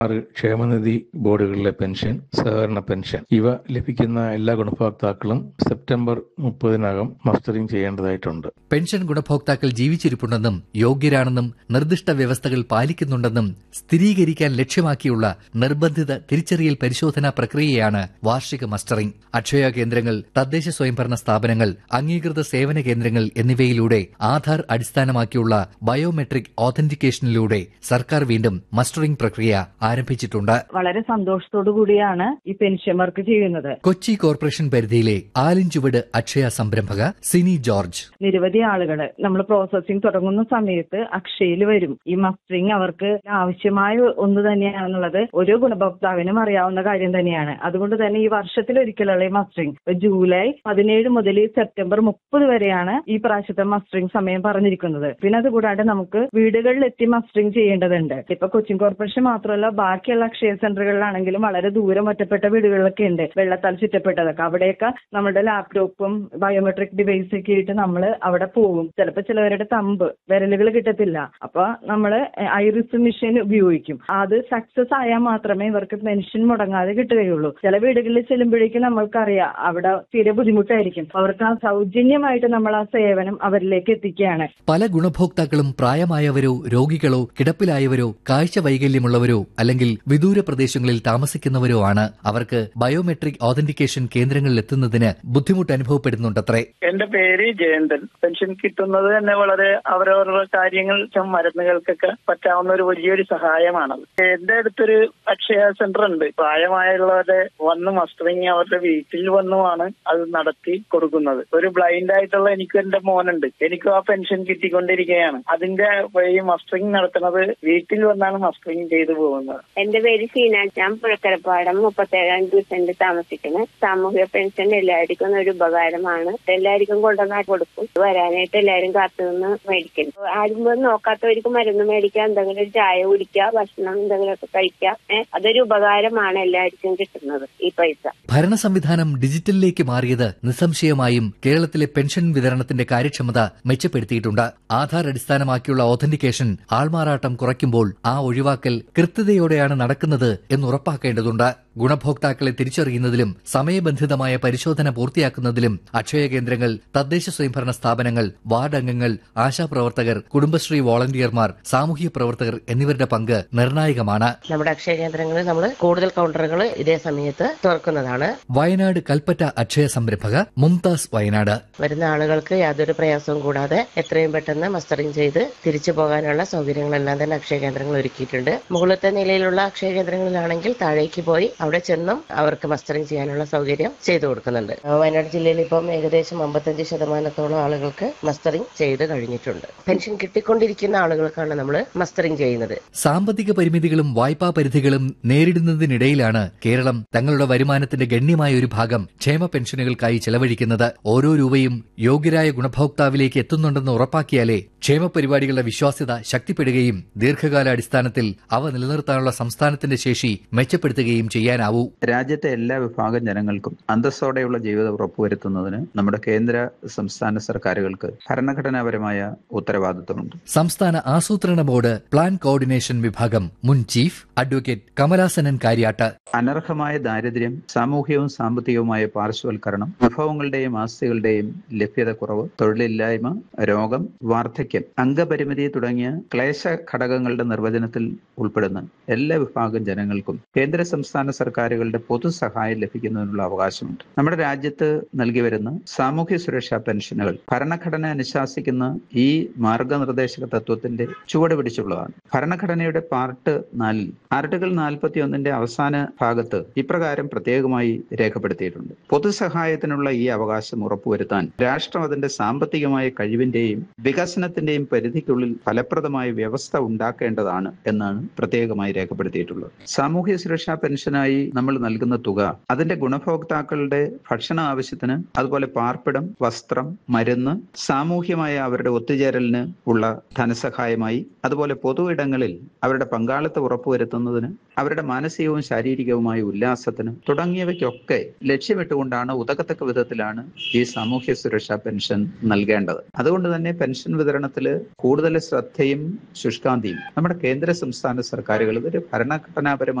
ആറ് ക്ഷേമനിധി ബോർഡുകളിലെ പെൻഷൻ സഹകരണ പെൻഷൻ ഇവ ലഭിക്കുന്ന എല്ലാ ഗുണഭോക്താക്കളും സെപ്റ്റംബർ മുപ്പതിനകം മസ്റ്ററിംഗ് ചെയ്യേണ്ടതായിട്ടുണ്ട് പെൻഷൻ ഗുണഭോക്താക്കൾ ജീവിച്ചിരിപ്പുണ്ടെന്നും യോഗ്യരാണെന്നും നിർദ്ദിഷ്ട വ്യവസ്ഥകൾ പാലിക്കുന്നുണ്ടെന്നും സ്ഥിരീകരിക്കാൻ ലക്ഷ്യമാക്കിയുള്ള നിർബന്ധിത തിരിച്ചറിയൽ പരിശോധനാ പ്രക്രിയയാണ് വാർഷിക മസ്റ്ററിംഗ് അക്ഷയ കേന്ദ്രങ്ങൾ തദ്ദേശ സ്വയംഭരണ സ്ഥാപനങ്ങൾ അംഗീകൃത സേവന കേന്ദ്രങ്ങൾ എന്നിവയിലൂടെ ആധാർ അടിസ്ഥാനമാക്കിയുള്ള ബയോമെട്രിക് ഓതന്റിക്കേഷനിലൂടെ സർക്കാർ വീണ്ടും മസ്റ്ററിംഗ് പ്രക്രിയ ആരംഭിച്ചിട്ടുണ്ട് വളരെ സന്തോഷത്തോടു കൂടിയാണ് ഈ പെൻഷൻ വർക്ക് ചെയ്യുന്നത് കൊച്ചി കോർപ്പറേഷൻ പരിധിയിലെ ആലിഞ്ചുവട് അക്ഷയ സംരംഭക സിനി ജോർജ് നിരവധി ആളുകൾ നമ്മൾ പ്രോസസ്സിംഗ് തുടങ്ങുന്ന സമയത്ത് അക്ഷയയിൽ വരും ഈ മസ്റ്ററിംഗ് അവർക്ക് ആവശ്യമായ ഒന്ന് തന്നെയാണെന്നുള്ളത് ഓരോ ഗുണഭോക്താവിനും അറിയാവുന്ന കാര്യം തന്നെയാണ് അതുകൊണ്ട് തന്നെ ഈ വർഷത്തിൽ ഒരിക്കലുള്ള ഈ മസ്റ്ററിംഗ് ഇപ്പൊ ജൂലൈ പതിനേഴ് മുതൽ സെപ്റ്റംബർ മുപ്പത് വരെയാണ് ഈ പ്രാവശ്യത്തെ മസ്റ്ററിംഗ് സമയം പറഞ്ഞിരിക്കുന്നത് പിന്നെ അതുകൂടാണ്ട് നമുക്ക് വീടുകളിൽ എത്തി മസ്റ്ററിംഗ് ചെയ്യേണ്ടതുണ്ട് ഇപ്പൊ കൊച്ചിൻ കോർപ്പറേഷൻ മാത്രമല്ല ബാക്കിയുള്ള അക്ഷയ സെന്ററുകളിലാണെങ്കിലും വളരെ ദൂരം ഒറ്റപ്പെട്ട വീടുകളിലൊക്കെ ഉണ്ട് വെള്ളത്താൽ ചുറ്റപ്പെട്ടതൊക്കെ അവിടെയൊക്കെ നമ്മുടെ ലാപ്ടോപ്പും ബയോമെട്രിക് ഡിവൈസ് ഒക്കെ ആയിട്ട് നമ്മൾ അവിടെ പോകും ചിലപ്പോൾ ചിലവരുടെ തമ്പ് വിരലുകൾ കിട്ടത്തില്ല അപ്പൊ നമ്മൾ ഐറിസ് മെഷീൻ ഉപയോഗിക്കും അത് സക്സസ് ആയാൽ മാത്രമേ ഇവർക്ക് പെൻഷൻ മുടങ്ങാതെ കിട്ടുകയുള്ളൂ ചില വീടുകളിൽ ചെല്ലുമ്പോഴേക്കും നമ്മൾക്കറിയാം അവിടെ തീരെ ബുദ്ധിമുട്ടായിരിക്കും അവർക്ക് ആ സൗജന്യമായിട്ട് നമ്മൾ ആ സേവനം അവരിലേക്ക് എത്തിക്കുകയാണ് പല ഗുണഭോക്താക്കളും പ്രായമായവരോ രോഗികളോ കിടപ്പിലായവരോ കാഴ്ച വൈകല്യമുള്ളവരോ അല്ലെങ്കിൽ വിദൂര പ്രദേശങ്ങളിൽ താമസിക്കുന്നവരോ ആണ് അവർക്ക് ബയോമെട്രിക് ഓതന്റിക്കേഷൻ കേന്ദ്രങ്ങളിൽ എത്തുന്നതിന് ബുദ്ധിമുട്ട് അനുഭവപ്പെടുന്നുണ്ടത്രേ എന്റെ പേര് ജയന്തൻ പെൻഷൻ കിട്ടുന്നത് തന്നെ വളരെ അവരവരുടെ കാര്യങ്ങൾ ചും മരുന്നുകൾക്കൊക്കെ പറ്റാവുന്ന ഒരു വലിയൊരു സഹായമാണത് എന്റെ അടുത്തൊരു അക്ഷയ സെന്റർ ഉണ്ട് പ്രായമായുള്ളവരെ വന്ന് മസ്റ്ററിങ് അവരുടെ വീട്ടിൽ വന്നുമാണ് അത് നടത്തി കൊടുക്കുന്നത് ഒരു ബ്ലൈൻഡ് ആയിട്ടുള്ള എനിക്ക് എന്റെ മോനുണ്ട് എനിക്കും ആ പെൻഷൻ കിട്ടിക്കൊണ്ടിരിക്കുകയാണ് അതിന്റെ ഈ മസ്റ്ററിങ് നടത്തുന്നത് വീട്ടിൽ വന്നാണ് മസ്റ്ററിങ് ചെയ്തു പോകുന്നത് എന്റെ പേര് ഷീന ഞാൻ പുഴക്കരപ്പാടം മുപ്പത്തേഴാം സെന്റ് താമസിക്കുന്നത് സാമൂഹ്യ പെൻഷൻ എല്ലാവർക്കും ഒരു ഉപകാരമാണ് എല്ലാവർക്കും കൊണ്ടുവന്നാൽ കൊടുക്കും വരാനായിട്ട് എല്ലാവരും കാത്തുനിന്ന് മേടിക്കും ആരും പോലും നോക്കാത്തവർക്ക് മരുന്ന് മേടിക്കാം എന്തെങ്കിലും ഒരു ചായ കുടിക്കുക ഭക്ഷണം എന്തെങ്കിലുമൊക്കെ കഴിക്കാം ഏഹ് അതൊരു ഉപകാരമാണ് എല്ലാവർക്കും കിട്ടുന്നത് ഈ പൈസ ഭരണ സംവിധാനം ഡിജിറ്റലിലേക്ക് മാറിയത് നിസ്സംശയമായും കേരളത്തിലെ പെൻഷൻ വിതരണത്തിന്റെ കാര്യക്ഷമത മെച്ചപ്പെടുത്തിയിട്ടുണ്ട് ആധാർ അടിസ്ഥാനമാക്കിയുള്ള ഓതന്റിക്കേഷൻ ആൾമാറാട്ടം കുറയ്ക്കുമ്പോൾ ആ ഒഴിവാക്കൽ കൃത്യതയോടെയാണ് നടക്കുന്നത് എന്ന് ഉറപ്പാക്കേണ്ടതുണ്ട് ഗുണഭോക്താക്കളെ തിരിച്ചറിയുന്നതിലും സമയബന്ധിതമായ പരിശോധന പൂർത്തിയാക്കുന്നതിലും അക്ഷയ കേന്ദ്രങ്ങൾ തദ്ദേശ സ്വയംഭരണ സ്ഥാപനങ്ങൾ വാർഡ് അംഗങ്ങൾ ആശാപ്രവർത്തകർ കുടുംബശ്രീ വോളണ്ടിയർമാർ സാമൂഹ്യ പ്രവർത്തകർ എന്നിവരുടെ പങ്ക് നിർണായകമാണ് നമ്മുടെ അക്ഷയ കേന്ദ്രങ്ങളിൽ നമ്മൾ കൂടുതൽ കൗണ്ടറുകൾ ഇതേ സമയത്ത് തുറക്കുന്നതാണ് വയനാട് കൽപ്പറ്റ അക്ഷയ സംരംഭക മുംതാസ് വയനാട് വരുന്ന ആളുകൾക്ക് യാതൊരു പ്രയാസവും കൂടാതെ എത്രയും പെട്ടെന്ന് മസ്റ്ററിംഗ് ചെയ്ത് തിരിച്ചു പോകാനുള്ള സൗകര്യങ്ങളെല്ലാം തന്നെ അക്ഷയ കേന്ദ്രങ്ങൾ ഒരുക്കിയിട്ടുണ്ട് മുകളിലത്തെ നിലയിലുള്ള അക്ഷയ കേന്ദ്രങ്ങളിലാണെങ്കിൽ താഴേക്ക് പോയി അവിടെ ചെന്നും അവർക്ക് മസ്റ്ററിംഗ് ചെയ്യാനുള്ള സൗകര്യം ചെയ്തു കൊടുക്കുന്നുണ്ട് വയനാട് ജില്ലയിൽ ഇപ്പം ഏകദേശം അമ്പത്തഞ്ച് ശതമാനത്തോളം ആളുകൾക്ക് മസ്റ്ററിംഗ് ചെയ്ത് കഴിഞ്ഞിട്ടുണ്ട് പെൻഷൻ കിട്ടിക്കൊണ്ടിരിക്കുന്ന ആളുകൾക്കാണ് നമ്മൾ മസ്റ്ററിംഗ് ചെയ്യുന്നത് സാമ്പത്തിക പരിമിതികളും വായ്പാ പരിധികളും നേരിടുന്നതിനിടയിലാണ് കേരളം തങ്ങളുടെ വരുമാനത്തിന്റെ ഗണ്യമായ ഒരു ഭാഗം ക്ഷേമ പെൻഷനുകൾക്കായി ചെലവഴിക്കുന്നത് ഓരോ രൂപയും യോഗ്യരായ ഗുണഭോക്താവിലേക്ക് എത്തുന്നുണ്ടെന്ന് ഉറപ്പാക്കിയാലേ ക്ഷേമ പരിപാടികളുടെ വിശ്വാസ്യത ശക്തിപ്പെടുകയും ദീർഘകാല അടിസ്ഥാനത്തിൽ അവ നിലനിർത്താനുള്ള സംസ്ഥാനത്തിന്റെ ശേഷി മെച്ചപ്പെടുത്തുകയും ചെയ്യാനാവൂ രാജ്യത്തെ എല്ലാ വിഭാഗം ജനങ്ങൾക്കും അന്തസ്സോടെയുള്ള ജീവിതം ഉറപ്പുവരുത്തുന്നതിന് നമ്മുടെ കേന്ദ്ര സംസ്ഥാന സർക്കാരുകൾക്ക് ഭരണഘടനാപരമായ ഉത്തരവാദിത്വമുണ്ട് സംസ്ഥാന ആസൂത്രണ ബോർഡ് പ്ലാൻ കോർഡിനേഷൻ വിഭാഗം മുൻ ചീഫ് അഡ്വക്കേറ്റ് കമലാസനൻ കാര്യാട്ട് അനർഹമായ ദാരിദ്ര്യം സാമൂഹികവും സാമ്പത്തികവുമായ പാർശ്വവൽക്കരണം വിഭവങ്ങളുടെയും ആസ്തികളുടെയും ലഭ്യത കുറവ് തൊഴിലില്ലായ്മ രോഗം വാർദ്ധക്യം അംഗപരിമിതി തുടങ്ങിയ ക്ലേശ ഘടകങ്ങളുടെ നിർവചനത്തിൽ ഉൾപ്പെടുന്ന എല്ലാ വിഭാഗം ജനങ്ങൾക്കും കേന്ദ്ര സംസ്ഥാന സർക്കാരുകളുടെ പൊതുസഹായം ലഭിക്കുന്നതിനുള്ള അവകാശമുണ്ട് നമ്മുടെ രാജ്യത്ത് നൽകി വരുന്ന സാമൂഹ്യ സുരക്ഷാ പെൻഷനുകൾ ഭരണഘടന അനുശാസിക്കുന്ന ഈ മാർഗനിർദ്ദേശക തത്വത്തിന്റെ ചുവട് പിടിച്ചുള്ളതാണ് ഭരണഘടനയുടെ പാർട്ട് നാലിൽ ആർട്ടിക്കിൾ നാൽപ്പത്തി ഒന്നിന്റെ അവസാന ഭാഗത്ത് ഇപ്രകാരം പ്രത്യേകമായി രേഖപ്പെടുത്തിയിട്ടുണ്ട് പൊതുസഹായത്തിനുള്ള ഈ അവകാശം ഉറപ്പുവരുത്താൻ രാഷ്ട്രം അതിന്റെ സാമ്പത്തികമായ കഴിവിന്റെയും വികസനത്തിന്റെയും പരിധിക്കുള്ളിൽ ഫലപ്രദമായ വ്യവസ്ഥ ഉണ്ടാക്കേണ്ടതാണ് എന്നാണ് പ്രത്യേകമായി രേഖപ്പെടുത്തിയിട്ടുള്ളത് സാമൂഹ്യ സുരക്ഷാ പെൻഷനായി നമ്മൾ നൽകുന്ന തുക അതിന്റെ ഗുണഭോക്താക്കളുടെ ഭക്ഷണ ആവശ്യത്തിന് അതുപോലെ പാർപ്പിടം വസ്ത്രം മരുന്ന് സാമൂഹ്യമായ അവരുടെ ഒത്തുചേരലിന് ഉള്ള ധനസഹായമായി അതുപോലെ പൊതു ഇടങ്ങളിൽ അവരുടെ പങ്കാളിത്തം ഉറപ്പുവരുത്തുന്നതിന് അവരുടെ മാനസികവും ശാരീരികവുമായ ഉല്ലാസത്തിന് തുടങ്ങിയവയ്ക്കൊക്കെ ലക്ഷ്യമിട്ടുകൊണ്ടാണ് ഉതകത്തക്ക വിധത്തിലാണ് ഈ സാമൂഹ്യ സുരക്ഷാ പെൻഷൻ നൽകേണ്ടത് അതുകൊണ്ട് തന്നെ പെൻഷൻ വിതരണത്തിൽ കൂടുതൽ ശ്രദ്ധയും ശുഷ്കാന്തിയും നമ്മുടെ കേന്ദ്ര സംസ്ഥാന സർക്കാരുകൾ ഇതിൽ ഒരു ഭരണഘടനാപരമായ